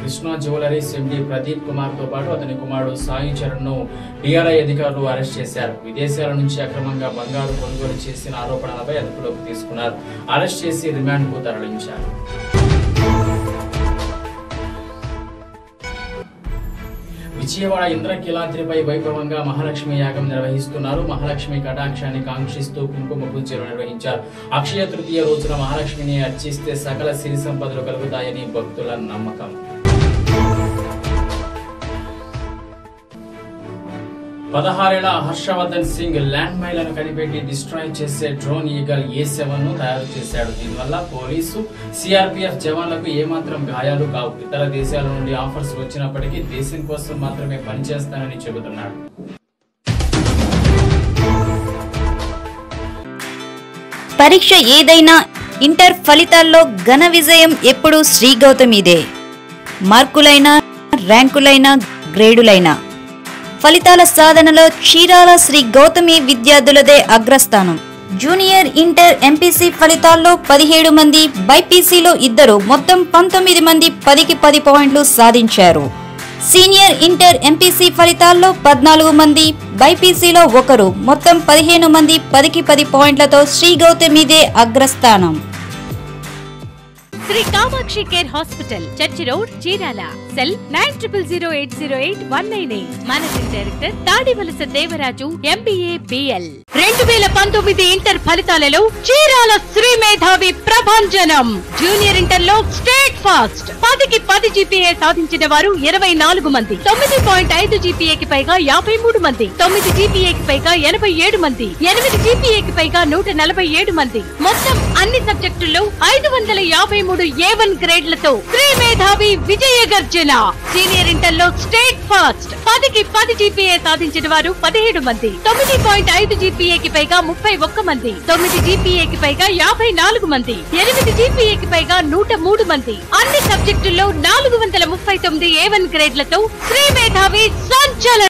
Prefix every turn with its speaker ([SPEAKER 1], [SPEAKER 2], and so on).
[SPEAKER 1] Krishna jewelleries MD Pradeep Kumar తో పాటు అతని కుమారుడు సాయి చరణ్ ను డిఆర్ఐ అధికారులు అరెస్ట్ చేశారు విదేశాల నుంచి అక్రమంగా బంగారు కొనుగోలు చేసిన ఆరోపణలపై అదుపులోకి తీసుకున్నారు అరెస్ట్ చేసి రిమాండ్ కు తరలించారు విజయవాడ ఇంద్రకీలాద్రిపై వైభవంగా మహాలక్ష్మి యాగం నిర్వహిస్తున్నారు మహాలక్ష్మి కటాక్షాన్ని కాంక్షిస్తూ కుంకుమ పూజలు నిర్వహించారు అక్షయ తృతీయ రోజున మహాలక్ష్మిని అర్చిస్తే సకల సిరి సంపదలు కలుగుతాయని భక్తుల నమ్మకం పదహారేళ్ల హర్షవర్ధన్ సింగ్ ల్యాండ్ మైన్లను కనిపెట్టి డిస్ట్రాయ్ చేసే డ్రోన్ ఈగల్ ఏ సెవెన్ ను తయారు చేశాడు దీనివల్ల పోలీసు సిఆర్పిఎఫ్ జవాన్లకు ఏమాత్రం గాయాలు కావు ఇతర దేశాల నుండి ఆఫర్స్ వచ్చినప్పటికీ దేశం కోసం మాత్రమే పనిచేస్తానని చెబుతున్నాడు
[SPEAKER 2] పరీక్ష ఏదైనా ఇంటర్ ఫలితాల్లో ఘన విజయం ఎప్పుడూ శ్రీ గౌతమిదే మార్కులైనా ర్యాంకులైనా గ్రేడులైనా ఫలితాల సాధనలో చీరాల శ్రీ గౌతమి విద్యార్థులదే అగ్రస్థానం జూనియర్ ఇంటర్ ఎంపీసీ ఫలితాల్లో పదిహేడు మంది బైపీసీలో ఇద్దరు మొత్తం పంతొమ్మిది మంది పదికి పది పాయింట్లు సాధించారు సీనియర్ ఇంటర్ ఎంపీసీ ఫలితాల్లో పద్నాలుగు మంది బైపీసీలో ఒకరు మొత్తం పదిహేను మంది పదికి పది పాయింట్లతో శ్రీ గౌతమిదే అగ్రస్థానం
[SPEAKER 3] Sri Kamakshi care hospital church road Chirala cell nine triple zero eight zero eight one nine eight managing director Tadivalasa Devaraju MBA BL రెండు వేల పంతొమ్మిది ఇంటర్ ఫలితాలలో చీరాల శ్రీ మేధావి ప్రభంజనం జూనియర్ ఇంటర్ లో స్టేట్ ఫాస్ట్ పదికి పది జీపీఏ సాధించిన వారు ఇరవై నాలుగు మంది తొమ్మిది పాయింట్ ఐదు జీపీఏకి పైగా యాభై మూడు మంది తొమ్మిది జీపీఏకి పైగా ఎనభై ఏడు మంది ఎనిమిది జీపీఏకి పైగా నూట నలభై ఏడు మంది మొత్తం అన్ని సబ్జెక్టుల్లో ఐదు వందల యాభై మూడు ఏ వన్ గ్రేడ్లతో శ్రీ మేధావి విజయ గర్జన సీనియర్ ఇంటర్ లో స్టేట్ ఫాస్ట్ పదికి పది జీపీఏ సాధించిన వారు పదిహేడు మంది తొమ్మిది పాయింట్ ఐదు జీపీఏకి పైగా ముప్పై ఒక్క మంది తొమ్మిది జీపీఏకి పైగా యాభై నాలుగు మంది ఎనిమిది జీపీఏకి పైగా నూట మూడు మంది అన్ని సబ్జెక్టుల్లో నాలుగు వందల ముప్పై తొమ్మిది ఏ వన్ గ్రేడ్లతో శ్రీ మేధావి సంచలనం